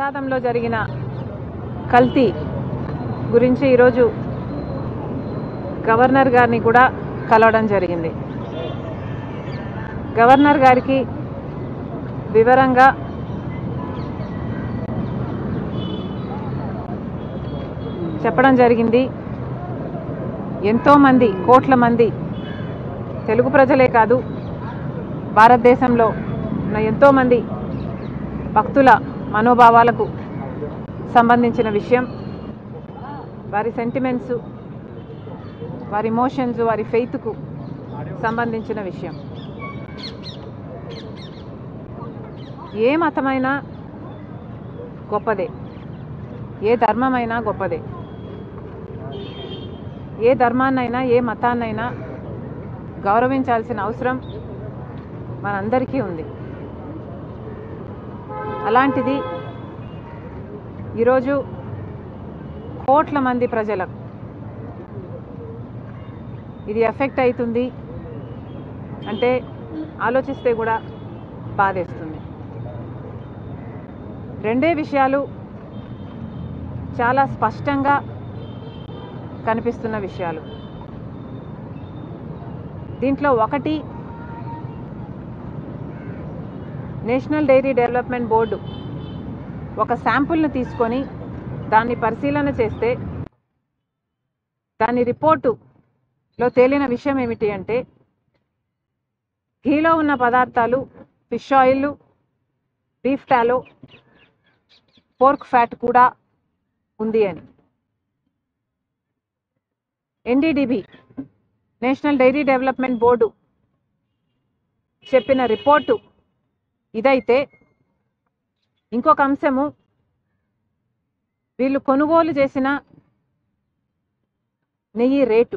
ప్రసాదంలో జరిగిన కల్తీ గురించి ఈరోజు గవర్నర్ గారిని కూడా కలవడం జరిగింది గవర్నర్ గారికి వివరంగా చెప్పడం జరిగింది ఎంతోమంది కోట్ల మంది తెలుగు ప్రజలే కాదు భారతదేశంలో ఉన్న ఎంతోమంది భక్తుల మనోభావాలకు సంబంధించిన విషయం వారి సెంటిమెంట్స్ వారి ఇమోషన్స్ వారి ఫెయిత్కు సంబంధించిన విషయం ఏ మతమైనా గొప్పదే ఏ ధర్మమైనా గొప్పదే ఏ ధర్మాన్నైనా ఏ మతాన్నైనా గౌరవించాల్సిన అవసరం మనందరికీ ఉంది అలాంటిది ఈరోజు కోట్ల మంది ప్రజలకు ఇది ఎఫెక్ట్ అవుతుంది అంటే ఆలోచిస్తే కూడా బాధేస్తుంది రెండే విషయాలు చాలా స్పష్టంగా కనిపిస్తున్న విషయాలు దీంట్లో ఒకటి నేషనల్ డైరీ డెవలప్మెంట్ బోర్డు ఒక శాంపుల్ను తీసుకొని దాన్ని పరిశీలన చేస్తే దాని రిపోర్టులో తేలిన విషయం ఏమిటి అంటే ఘీలో ఉన్న పదార్థాలు fish oil beef tallow pork fat కూడా ఉంది అని NDDB national dairy development board చెప్పిన రిపోర్టు ఇదైతే ఇంకొక అంశము వీళ్ళు కొనుగోలు చేసిన నెయ్యి రేటు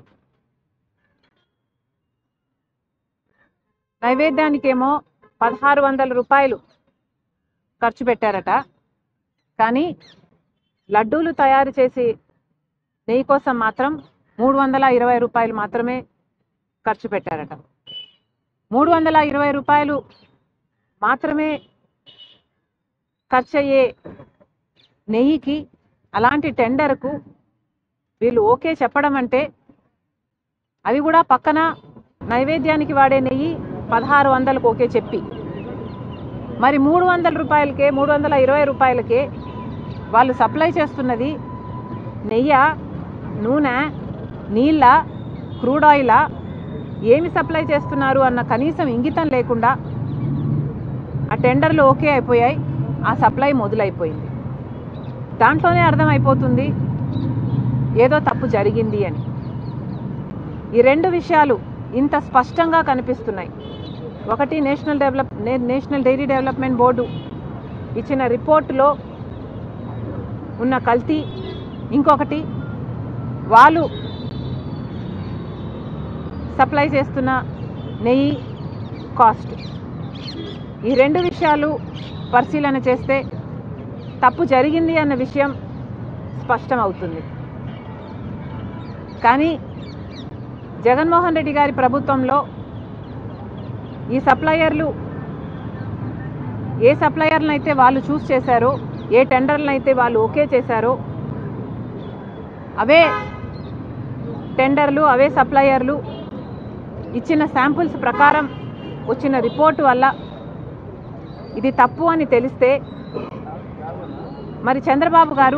నైవేద్యానికేమో పదహారు వందల రూపాయలు ఖర్చు పెట్టారట కానీ లడ్డూలు తయారు చేసి నెయ్యి కోసం మాత్రం మూడు వందల ఇరవై రూపాయలు మాత్రమే ఖర్చు పెట్టారట మూడు వందల ఇరవై రూపాయలు మాత్రమే ఖర్చు అయ్యే నెయ్యికి అలాంటి టెండర్కు వీళ్ళు ఓకే చెప్పడం అంటే అది కూడా పక్కన నైవేద్యానికి వాడే నెయ్యి పదహారు వందలకు ఓకే చెప్పి మరి మూడు వందల రూపాయలకే మూడు వందల ఇరవై రూపాయలకే వాళ్ళు సప్లై చేస్తున్నది నెయ్య నూనె నీళ్ళ క్రూడ్ ఆయిలా ఏమి సప్లై చేస్తున్నారు అన్న కనీసం ఇంగితం లేకుండా ఆ టెండర్లు ఓకే అయిపోయాయి ఆ సప్లై మొదలైపోయింది దాంట్లోనే అర్థమైపోతుంది ఏదో తప్పు జరిగింది అని ఈ రెండు విషయాలు ఇంత స్పష్టంగా కనిపిస్తున్నాయి ఒకటి నేషనల్ డెవలప్ నే- నేషనల్ డైరీ డెవలప్మెంట్ బోర్డు ఇచ్చిన రిపోర్టులో ఉన్న కల్తీ ఇంకొకటి వాళ్ళు సప్లై చేస్తున్న నెయ్యి కాస్ట్ ఈ రెండు విషయాలు పరిశీలన చేస్తే తప్పు జరిగింది అన్న విషయం స్పష్టం అవుతుంది కానీ జగన్మోహన్ రెడ్డి గారి ప్రభుత్వంలో ఈ సప్లయర్లు ఏ సప్లయర్లను అయితే వాళ్ళు చూస్ చేశారో ఏ టెండర్లను అయితే వాళ్ళు ఓకే చేశారో అవే టెండర్లు అవే సప్లయర్లు ఇచ్చిన శాంపుల్స్ ప్రకారం వచ్చిన రిపోర్టు వల్ల ఇది తప్పు అని తెలిస్తే మరి చంద్రబాబు గారు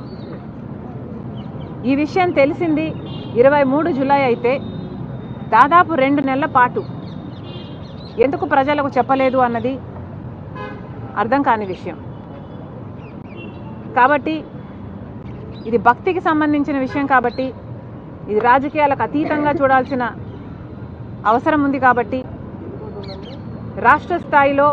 ఈ విషయం తెలిసింది ఇరవై మూడు జులై అయితే దాదాపు రెండు నెలల పాటు ఎందుకు ప్రజలకు చెప్పలేదు అన్నది అర్థం కాని విషయం కాబట్టి ఇది భక్తికి సంబంధించిన విషయం కాబట్టి ఇది రాజకీయాలకు అతీతంగా చూడాల్సిన అవసరం ఉంది కాబట్టి రాష్ట్ర స్థాయిలో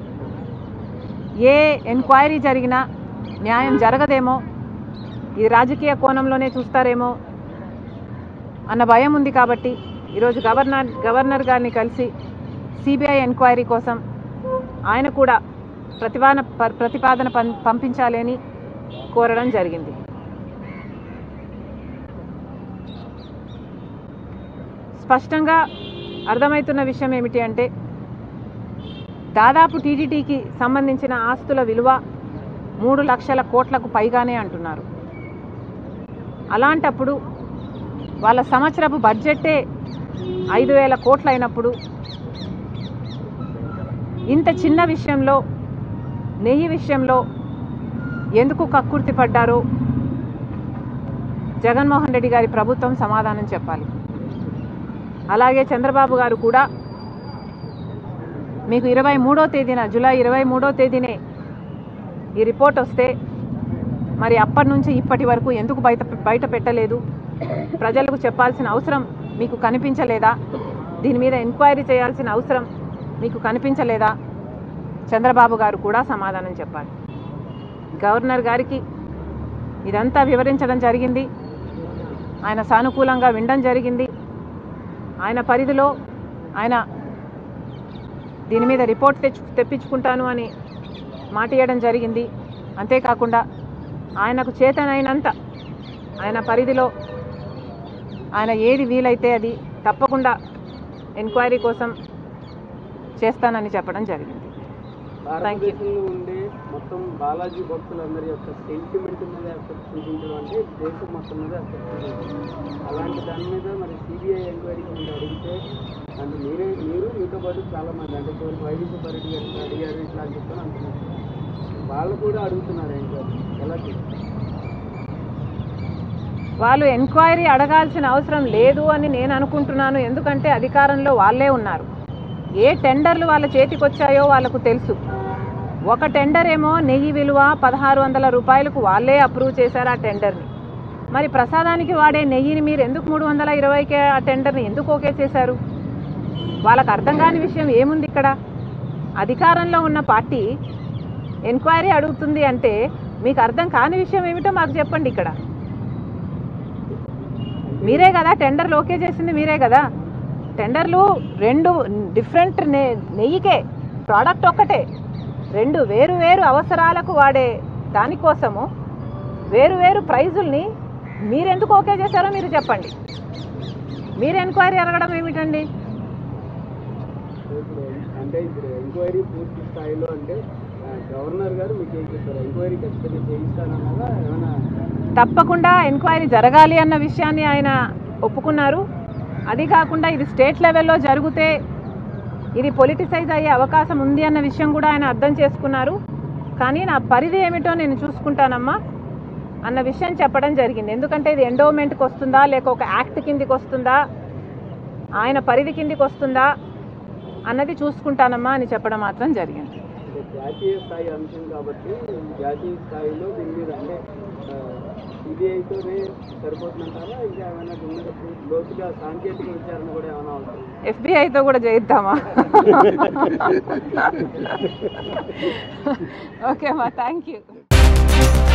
ఏ ఎంక్వైరీ జరిగినా న్యాయం జరగదేమో ఇది రాజకీయ కోణంలోనే చూస్తారేమో అన్న భయం ఉంది కాబట్టి ఈరోజు గవర్నర్ గవర్నర్ గారిని కలిసి సిబిఐ ఎంక్వైరీ కోసం ఆయన కూడా ప్రతిపాదన ప- ప్రతిపాదన పం- పంపించాలి అని కోరడం జరిగింది స్పష్టంగా అర్థమవుతున్న విషయం ఏమిటి అంటే దాదాపు టీడీటీకి సంబంధించిన ఆస్తుల విలువ మూడు లక్షల కోట్లకు పైగానే అంటున్నారు అలాంటప్పుడు వాళ్ళ సంవత్సరపు బడ్జెట్టే ఐదు వేల కోట్లు అయినప్పుడు ఇంత చిన్న విషయంలో నెయ్యి విషయంలో ఎందుకు కక్కుర్తి పడ్డారో జగన్మోహన్ రెడ్డి గారి ప్రభుత్వం సమాధానం చెప్పాలి అలాగే చంద్రబాబు గారు కూడా మీకు ఇరవై మూడో తేదీన జూలై ఇరవై మూడో తేదీనే ఈ రిపోర్ట్ వస్తే మరి అప్పటి నుంచి ఇప్పటి వరకు ఎందుకు బయట బయట పెట్టలేదు ప్రజలకు చెప్పాల్సిన అవసరం మీకు కనిపించలేదా దీని మీద ఎంక్వైరీ చేయాల్సిన అవసరం మీకు కనిపించలేదా చంద్రబాబు గారు కూడా సమాధానం చెప్పాలి గవర్నర్ గారికి ఇదంతా వివరించడం జరిగింది ఆయన సానుకూలంగా వినడం జరిగింది ఆయన పరిధిలో ఆయన దీని మీద రిపోర్ట్ తెచ్చు తెప్పించుకుంటాను అని మాట ఇవ్వడం జరిగింది అంతేకాకుండా ఆయనకు చేతనైనంత ఆయన పరిధిలో ఆయన ఏది వీలైతే అది తప్పకుండా ఎంక్వైరీ కోసం చేస్తానని చెప్పడం జరిగింది Thank you. భారతదేశంలో ఉండే మొత్తం బాలాజీ భక్తులందరి యొక్క సెంటిమెంట్ మీద ఎఫెక్ట్ చూపించడం అంటే దేశం మొత్తం మీద ఎఫెక్ట్ చూపించడం అలాంటి దాని మీద మరి సిబిఐ ఎంక్వైరీకి మీరు అడిగితే అంటే మీరే మీరు మీతో పాటు చాలా మంది అంటే చివరికి వైద్య పరిధి గారు అడిగారు ఇట్లా అని చెప్పని అంటున్నారు వాళ్ళు కూడా అడుగుతున్నారు ఎంక్వైరీ ఎలా చేస్తారు వాళ్ళు ఎంక్వైరీ అడగాల్సిన అవసరం లేదు అని నేను అనుకుంటున్నాను ఎందుకంటే అధికారంలో వాళ్ళే ఉన్నారు ఏ టెండర్లు వాళ్ళ చేతికి వచ్చాయో వాళ్ళకు తెలుసు ఒక టెండర్ ఏమో నెయ్యి విలువ పదహారు వందల రూపాయలకు వాళ్ళే అప్రూవ్ చేశారు ఆ టెండర్ని మరి ప్రసాదానికి వాడే నెయ్యిని మీరు ఎందుకు మూడు వందల ఇరవైకే ఆ టెండర్ని ఎందుకు ఓకే చేశారు వాళ్ళకు అర్థం కాని విషయం ఏముంది ఇక్కడ అధికారంలో ఉన్న పార్టీ ఎంక్వైరీ అడుగుతుంది అంటే మీకు అర్థం కాని విషయం ఏమిటో మాకు చెప్పండి ఇక్కడ మీరే కదా టెండర్లు ఓకే చేసింది మీరే కదా టెండర్లు రెండు డిఫరెంట్ నె నెయ్యికే ప్రోడక్ట్ ఒక్కటే రెండు వేరు వేరు అవసరాలకు వాడే దానికోసము వేరు వేరు ప్రైజుల్ని మీరెందుకు ఓకే చేశారో మీరు చెప్పండి మీరు ఎంక్వైరీ అడగడం ఏమిటండి ఇప్పుడు అంటే ఇప్పుడు ఎంక్వైరీ పూర్తి స్థాయిలో అంటే ఆ, గవర్నర్ గారు మీకు ఏం చెప్పారు ఎంక్వైరీ ఖచ్చితంగా చేయిస్తానన్నారా ఏమైనా తప్పకుండా ఎంక్వైరీ జరగాలి అన్న విషయాన్ని ఆయన ఒప్పుకున్నారు అది కాకుండా ఇది స్టేట్ లెవెల్లో జరిగితే ఇది పొలిటిసైజ్ అయ్యే అవకాశం ఉంది అన్న విషయం కూడా ఆయన అర్థం చేసుకున్నారు కానీ నా పరిధి ఏమిటో నేను చూసుకుంటానమ్మా అన్న విషయం చెప్పడం జరిగింది ఎందుకంటే ఇది ఎండోమెంట్కి వస్తుందా లేక ఒక యాక్ట్ కిందికి వస్తుందా ఆయన పరిధి కిందికి వస్తుందా అన్నది చూసుకుంటానమ్మా అని చెప్పడం మాత్రం జరిగింది అంటే జాతీయ స్థాయి అంశం కాబట్టి జాతీయ స్థాయిలో దీని మీద అంటే సిబిఐతోనే సరిపోతుందంటారా ఇంకా ఏమైనా ఉన్నప్పుడు లోతుగా సాంకేతిక విచారణ కూడా ఏమైనా అవసరం ఎఫ్బిఐతో కూడా చేయిద్దామా ఓకే అమ్మా థ్యాంక్ యూ